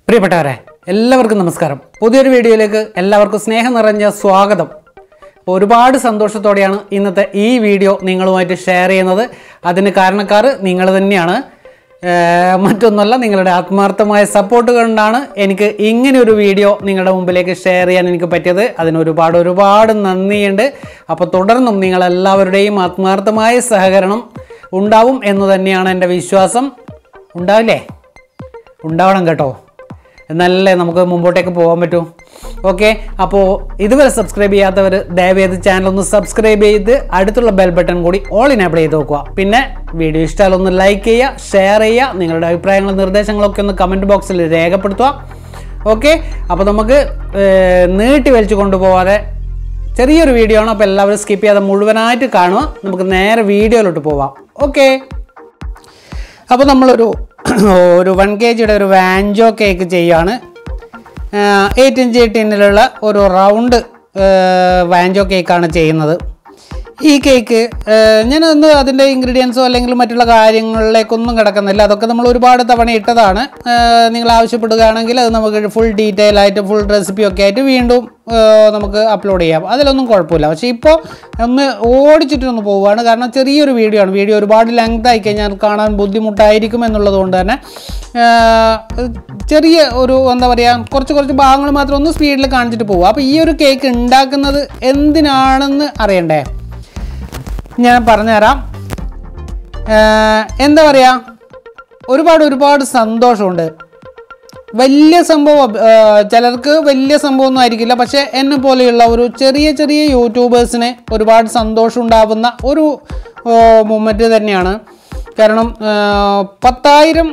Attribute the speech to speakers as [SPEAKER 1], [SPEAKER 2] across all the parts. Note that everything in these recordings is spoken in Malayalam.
[SPEAKER 1] പ്രിയപ്പെട്ടവരെ എല്ലാവർക്കും നമസ്കാരം പുതിയൊരു വീഡിയോയിലേക്ക് എല്ലാവർക്കും സ്നേഹം നിറഞ്ഞ സ്വാഗതം അപ്പോൾ ഒരുപാട് സന്തോഷത്തോടെയാണ് ഇന്നത്തെ ഈ വീഡിയോ നിങ്ങളുമായിട്ട് ഷെയർ ചെയ്യുന്നത് അതിന് കാരണക്കാർ നിങ്ങൾ തന്നെയാണ് ഏർ മറ്റൊന്നുമല്ല നിങ്ങളുടെ ആത്മാർത്ഥമായ സപ്പോർട്ട് കൊണ്ടാണ് എനിക്ക് ഇങ്ങനെ ഒരു വീഡിയോ നിങ്ങളുടെ മുമ്പിലേക്ക് ഷെയർ ചെയ്യാൻ എനിക്ക് പറ്റിയത് അതിന് ഒരുപാട് ഒരുപാട് നന്ദിയുണ്ട് അപ്പോൾ തുടർന്നും നിങ്ങളെല്ലാവരുടെയും ആത്മാർത്ഥമായ സഹകരണം ഉണ്ടാവും എന്ന് തന്നെയാണ് എൻ്റെ വിശ്വാസം ഉണ്ടാവില്ലേ ഉണ്ടാവണം കേട്ടോ എന്നാലല്ലേ നമുക്ക് മുമ്പോട്ടേക്ക് പോകാൻ പറ്റൂ ഓക്കെ അപ്പോൾ ഇതുവരെ സബ്സ്ക്രൈബ് ചെയ്യാത്തവർ ദയവേത് ചാനൽ ഒന്ന് സബ്സ്ക്രൈബ് ചെയ്ത് അടുത്തുള്ള ബെൽ ബട്ടൺ കൂടി ഓൾ ഇനേബിൾ ചെയ്ത് നോക്കുക പിന്നെ വീഡിയോ ഇഷ്ടമായാലും ഒന്ന് ലൈക്ക് ചെയ്യുക ഷെയർ ചെയ്യുക നിങ്ങളുടെ അഭിപ്രായങ്ങളും നിർദ്ദേശങ്ങളൊക്കെ ഒന്ന് കമൻറ്റ് ബോക്സിൽ രേഖപ്പെടുത്തുക ഓക്കെ അപ്പോൾ നമുക്ക് ഏർ, നീട്ടി വലിച്ചു കൊണ്ടുപോകാതെ ചെറിയൊരു വീഡിയോ ആണ് അപ്പോൾ എല്ലാവരും സ്കിപ്പ് ചെയ്യാതെ മുഴുവനായിട്ട് കാണുക നമുക്ക് നേരെ വീഡിയോയിലോട്ട് പോവാം ഓക്കെ അപ്പോൾ നമ്മളൊരു ഒരു വൺ കെ ജിയുടെ ഒരു വാൻജോ കേക്ക് ചെയ്യുകയാണ് എയ്റ്റ് ഇഞ്ച് ടിന്നിലുള്ള ഒരു റൗണ്ട് വാൻജോ കേക്കാണ് ചെയ്യുന്നത് ഈ കേക്ക് ഞാൻ ഒന്ന് അതിൻ്റെ ഇൻഗ്രീഡിയൻസോ അല്ലെങ്കിൽ മറ്റുള്ള കാര്യങ്ങളിലേക്കൊന്നും കിടക്കുന്നില്ല അതൊക്കെ നമ്മൾ ഒരുപാട് തവണ ഇട്ടതാണ് ഏഹ് നിങ്ങൾ ആവശ്യപ്പെടുകയാണെങ്കിൽ അത് നമുക്ക് ഫുൾ ഡീറ്റെയിൽ ആയിട്ട് ഫുൾ റെസിപ്പി ഒക്കെ ആയിട്ട് വീണ്ടും ഏഹ് നമുക്ക് അപ്ലോഡ് ചെയ്യാം അതിലൊന്നും കുഴപ്പമില്ല പക്ഷേ ഇപ്പോൾ ഒന്ന് ഓടിച്ചിട്ടൊന്ന് പോവുകയാണ് കാരണം ചെറിയൊരു വീഡിയോ ആണ് വീഡിയോ ഒരുപാട് ലെങ്ത് ആയി കഴിഞ്ഞാൽ കാണാൻ ബുദ്ധിമുട്ടായിരിക്കും എന്നുള്ളത് കൊണ്ട് തന്നെ ഏഹ് ചെറിയ ഒരു എന്താ പറയുക കുറച്ച് കുറച്ച് ഭാഗങ്ങൾ മാത്രം ഒന്ന് സ്പീഡിൽ കാണിച്ചിട്ട് പോകും അപ്പോൾ ഈ ഒരു കേക്ക് ഉണ്ടാക്കുന്നത് എന്തിനാണെന്ന് അറിയണ്ടേ ഞാൻ പറഞ്ഞുതരാം ഏഹ് എന്താ പറയുക ഒരുപാട് ഒരുപാട് സന്തോഷമുണ്ട് വലിയ സംഭവം ഏഹ് ചിലർക്ക് വലിയ സംഭവമൊന്നും ആയിരിക്കില്ല പക്ഷേ എന്നെ പോലെയുള്ള ഒരു ചെറിയ ചെറിയ യൂട്യൂബേഴ്സിന് ഒരുപാട് സന്തോഷം ഉണ്ടാവുന്ന ഒരു മൊമെൻ്റ് തന്നെയാണ് കാരണം ഏഹ് പത്തായിരം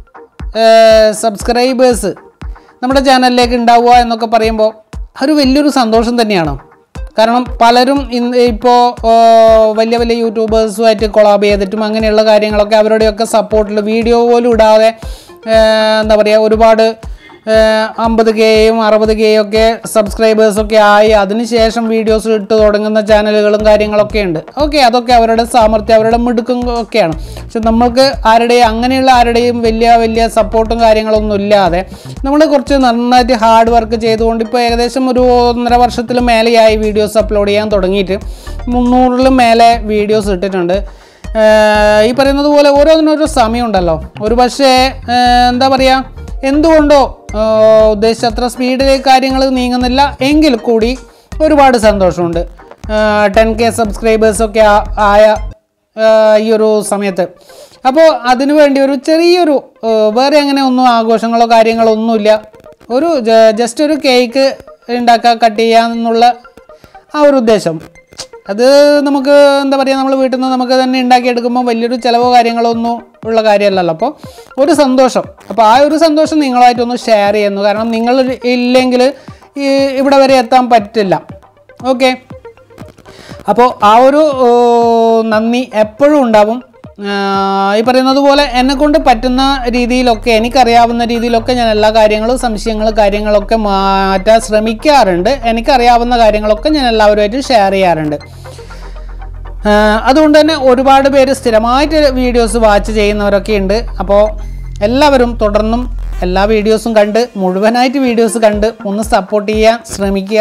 [SPEAKER 1] സബ്സ്ക്രൈബേഴ്സ് നമ്മുടെ ചാനലിലേക്ക് ഉണ്ടാവുക എന്നൊക്കെ പറയുമ്പോൾ ഒരു വലിയൊരു സന്തോഷം തന്നെയാണ് കാരണം പലരും ഇന്ന് ഇപ്പോൾ വലിയ വലിയ യൂട്യൂബേഴ്സുമായിട്ട് കൊളാബ് ചെയ്തിട്ടും അങ്ങനെയുള്ള കാര്യങ്ങളൊക്കെ അവരുടെയൊക്കെ സപ്പോർട്ടിൽ വീഡിയോ പോലും ഇടാതെ ഏഹ് എന്താ പറയുക ഒരുപാട് അമ്പത് കെയും അറുപത് കെയും ഒക്കെ സബ്സ്ക്രൈബേഴ്സൊക്കെ ആയി അതിനുശേഷം വീഡിയോസ് ഇട്ട് തുടങ്ങുന്ന ചാനലുകളും കാര്യങ്ങളൊക്കെ ഉണ്ട് ഓക്കെ അതൊക്കെ അവരുടെ സാമർഥ്യം അവരുടെ മിടുക്കും ഒക്കെയാണ് പക്ഷെ നമ്മൾക്ക് ആരുടെയും അങ്ങനെയുള്ള ആരുടെയും വലിയ വലിയ സപ്പോർട്ടും കാര്യങ്ങളൊന്നും ഇല്ലാതെ നമ്മൾ കുറച്ച് നന്നായിട്ട് ഹാർഡ് വർക്ക് ചെയ്തുകൊണ്ട് ഇപ്പോൾ ഏകദേശം ഒരു ഒന്നര വർഷത്തിൽ മേലെയായി വീഡിയോസ് അപ്ലോഡ് ചെയ്യാൻ തുടങ്ങിയിട്ട് മുന്നൂറിലും മേലെ വീഡിയോസ് ഇട്ടിട്ടുണ്ട് ഏഹ് ഈ പറയുന്നത് പോലെ ഓരോന്നിനോരോ സമയമുണ്ടല്ലോ ഒരു പക്ഷേ ഏഹ് എന്താ പറയുക എന്തുകൊണ്ടോ ഏഹ് ഉദ്ദേശിച്ച അത്ര സ്പീഡിലേക്ക് കാര്യങ്ങൾ നീങ്ങുന്നില്ല എങ്കിൽ കൂടി ഒരുപാട് സന്തോഷമുണ്ട് ടെൻ കെ സബ്സ്ക്രൈബേഴ്സൊക്കെ ആയ ഏഹ് ഈ ഒരു സമയത്ത് അപ്പോൾ അതിനു വേണ്ടി ഒരു ചെറിയൊരു ഏഹ് വേറെ അങ്ങനെ ഒന്നും ആഘോഷങ്ങളോ കാര്യങ്ങളോ ഒന്നുമില്ല ഒരു ജസ്റ്റ് ഒരു കേക്ക് ഉണ്ടാക്കുക കട്ട് ചെയ്യുക എന്നുള്ള ആ ഒരു ഉദ്ദേശം അത് നമുക്ക് എന്താ പറയുക നമ്മൾ വീട്ടിൽ നിന്ന് നമുക്ക് തന്നെ ഉണ്ടാക്കിയെടുക്കുമ്പോൾ വലിയൊരു ചിലവോ കാര്യങ്ങളോ ഒന്നും ഉള്ള കാര്യമല്ലല്ലോ അപ്പോൾ ഒരു സന്തോഷം അപ്പോൾ ആ ഒരു സന്തോഷം നിങ്ങളായിട്ടൊന്ന് ഷെയർ ചെയ്യുന്നു കാരണം നിങ്ങൾ ഇല്ലെങ്കിൽ ഈ ഇവിടെ വരെ എത്താൻ പറ്റില്ല ഓക്കെ അപ്പോൾ ആ ഒരു ഓ, നന്ദി എപ്പോഴും ഉണ്ടാവും ആ, ഈ പറയുന്നത് പോലെ എന്നെ കൊണ്ട് പറ്റുന്ന രീതിയിലൊക്കെ എനിക്കറിയാവുന്ന രീതിയിലൊക്കെ ഞാൻ എല്ലാ കാര്യങ്ങളും സംശയങ്ങൾ കാര്യങ്ങളൊക്കെ മാറ്റാൻ ശ്രമിക്കാറുണ്ട് എനിക്കറിയാവുന്ന കാര്യങ്ങളൊക്കെ ഞാൻ എല്ലാവരുമായിട്ട് ഷെയർ ചെയ്യാറുണ്ട് ആ, അതുകൊണ്ട് തന്നെ ഒരുപാട് പേര് സ്ഥിരമായിട്ട് വീഡിയോസ് വാച്ച് ചെയ്യുന്നവരൊക്കെ ഉണ്ട് അപ്പോൾ എല്ലാവരും തുടർന്നും എല്ലാ വീഡിയോസും കണ്ട് മുഴുവനായിട്ട് വീഡിയോസ് കണ്ട് ഒന്ന് സപ്പോർട്ട് ചെയ്യാൻ ശ്രമിക്കുക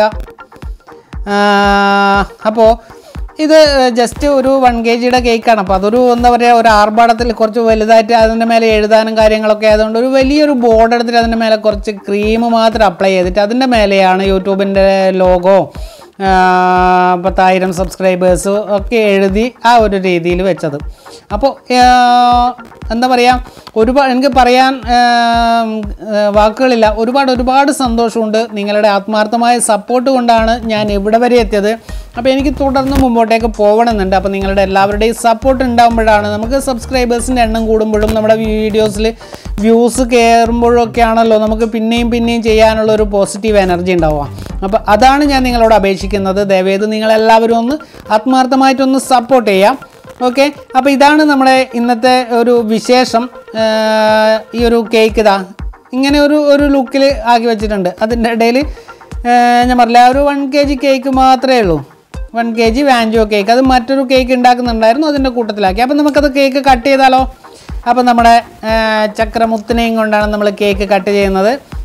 [SPEAKER 1] അപ്പോൾ ഇത് ജസ്റ്റ് ഒരു വൺ കെ ജിയുടെ കേക്കാണ് അപ്പോൾ അതൊരു എന്താ പറയുക ഒരു ആർഭാടത്തിൽ കുറച്ച് വലുതായിട്ട് അതിൻ്റെ മേലെ എഴുതാനും കാര്യങ്ങളൊക്കെ ആയതുകൊണ്ട് ഒരു വലിയൊരു ബോർഡ് എടുത്തിട്ട് അതിൻ്റെ മേലെ കുറച്ച് ക്രീം മാത്രം അപ്ലൈ ചെയ്തിട്ട് അതിൻ്റെ മേലെയാണ് യൂട്യൂബിൻ്റെ ലോഗോ പത്തായിരം സബ്സ്ക്രൈബേഴ്സ് ഒക്കെ എഴുതി ആ ഒരു രീതിയിൽ വെച്ചത് അപ്പോൾ എന്താ പറയുക ഒരുപാട് എനിക്ക് പറയാൻ ആ, ആ, വാക്കുകളില്ല ഒരുപാട് ഒരുപാട് സന്തോഷമുണ്ട് നിങ്ങളുടെ ആത്മാർത്ഥമായ സപ്പോർട്ട് കൊണ്ടാണ് ഞാൻ ഇവിടെ വരെ എത്തിയത് അപ്പോൾ എനിക്ക് തുടർന്ന് മുമ്പോട്ടേക്ക് പോകണമെന്നുണ്ട് അപ്പോൾ നിങ്ങളുടെ എല്ലാവരുടെയും സപ്പോർട്ട് ഉണ്ടാകുമ്പോഴാണ് നമുക്ക് സബ്സ്ക്രൈബേഴ്സിൻ്റെ എണ്ണം കൂടുമ്പോഴും നമ്മുടെ വീഡിയോസിൽ വ്യൂസ് കയറുമ്പോഴൊക്കെ ആണല്ലോ നമുക്ക് പിന്നെയും പിന്നെയും ചെയ്യാനുള്ള ഒരു പോസിറ്റീവ് എനർജി ഉണ്ടാവുക അപ്പോൾ അതാണ് ഞാൻ നിങ്ങളോട് അപേക്ഷിക്കുന്നത് ദയവേത് നിങ്ങളെല്ലാവരും ഒന്ന് ആത്മാർത്ഥമായിട്ടൊന്ന് സപ്പോർട്ട് ചെയ്യാം ഓക്കെ അപ്പോൾ ഇതാണ് നമ്മുടെ ഇന്നത്തെ ഒരു വിശേഷം ആഹ് ഈ ഒരു കേക്ക് ഇതാ ഇങ്ങനെ ഒരു ഒരു ലുക്കിൽ ആക്കി വെച്ചിട്ടുണ്ട് അതിൻ്റെ ഇടയിൽ ഞാൻ പറഞ്ഞില്ല ആ ഒരു വൺ കെ ജി കേക്ക് മാത്രമേ ഉള്ളൂ വൺ കെ ജി വാൻജോ കേക്ക് അത് മറ്റൊരു കേക്ക് ഉണ്ടാക്കുന്നുണ്ടായിരുന്നു അതിൻ്റെ കൂട്ടത്തിലാക്കി അപ്പോൾ നമുക്കത് കേക്ക് കട്ട് ചെയ്താലോ അപ്പോൾ നമ്മുടെ ആ, ചക്രമുത്തിനെയും കൊണ്ടാണ് നമ്മൾ കേക്ക് കട്ട് ചെയ്യുന്നത്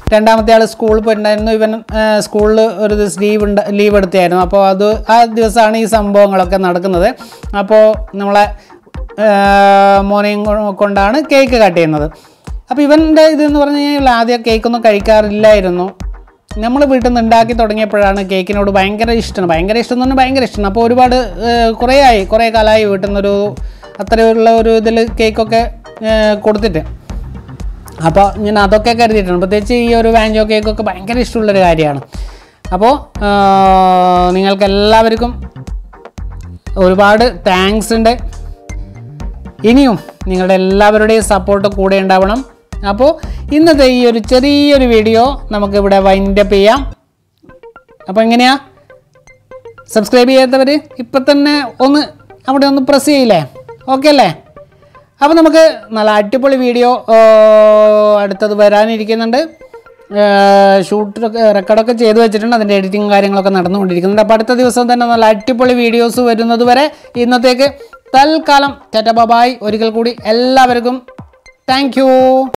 [SPEAKER 1] രണ്ടാമത്തെ ആൾ സ്കൂളിൽ പോയിട്ടുണ്ടായിരുന്നു ഇവൻ സ്കൂളിൽ ഒരു ദിവസം ലീവ് ഉണ്ട് ലീവ് എടുത്തായിരുന്നു അപ്പോൾ അത് ആ ദിവസമാണ് ഈ സംഭവങ്ങളൊക്കെ നടക്കുന്നത് അപ്പോൾ നമ്മളെ ആ, മോനെയും കൊ- കൊണ്ടാണ് കേക്ക് കട്ട് ചെയ്യുന്നത് അപ്പോൾ ഇവൻ്റെ ഇതെന്ന് പറഞ്ഞു കഴിഞ്ഞാൽ ആദ്യം കേക്കൊന്നും കഴിക്കാറില്ലായിരുന്നു നമ്മൾ വീട്ടിൽ നിന്ന് ഉണ്ടാക്കി തുടങ്ങിയപ്പോഴാണ് കേക്കിനോട് ഭയങ്കര ഇഷ്ടമാണ് ഭയങ്കര ഇഷ്ടം എന്ന് പറഞ്ഞാൽ ഭയങ്കര ഇഷ്ടമാണ് അപ്പോൾ ഒരുപാട് ഏഹ്, കുറേ ആയി കുറേ കാലമായി വീട്ടിൽ നിന്നൊരു അത്രയുള്ള ഒരു ഇതിൽ കേക്കൊക്കെ ഏഹ്, കൊടുത്തിട്ട് അപ്പോൾ ഞാൻ അതൊക്കെ കരുതിയിട്ടുണ്ട് പ്രത്യേകിച്ച് ഈ ഒരു വാഞ്ചോ കേക്കൊക്കെ ഭയങ്കര ഇഷ്ടമുള്ളൊരു കാര്യമാണ് അപ്പോൾ നിങ്ങൾക്ക് എല്ലാവർക്കും ഒരുപാട് താങ്ക്സ് ഉണ്ട് ഇനിയും നിങ്ങളുടെ എല്ലാവരുടെയും സപ്പോർട്ട് കൂടെ ഉണ്ടാവണം അപ്പോൾ ഇന്നത്തെ ഈ ഒരു ചെറിയൊരു വീഡിയോ നമുക്കിവിടെ വൈൻഡപ്പ് ചെയ്യാം അപ്പോൾ എങ്ങനെയാ സബ്സ്ക്രൈബ് ചെയ്യാത്തവർ ഇപ്പം തന്നെ ഒന്ന് അവിടെ ഒന്ന് പ്രസ് ചെയ്യില്ലേ ഓക്കെ അല്ലേ അപ്പോൾ നമുക്ക് നല്ല അടിപൊളി വീഡിയോ അടുത്തത് വരാനിരിക്കുന്നുണ്ട് ഷൂട്ടൊക്കെ റെക്കോർഡൊക്കെ ചെയ്തു വെച്ചിട്ടുണ്ട് അതിൻ്റെ എഡിറ്റിങ് കാര്യങ്ങളൊക്കെ നടന്നുകൊണ്ടിരിക്കുന്നുണ്ട് അപ്പോൾ അടുത്ത ദിവസം തന്നെ നല്ല അടിപൊളി വീഡിയോസ് വരുന്നത് വരെ ഇന്നത്തേക്ക് തൽക്കാലം ടാറ്റ ബബായ് ഒരിക്കൽ കൂടി എല്ലാവർക്കും താങ്ക്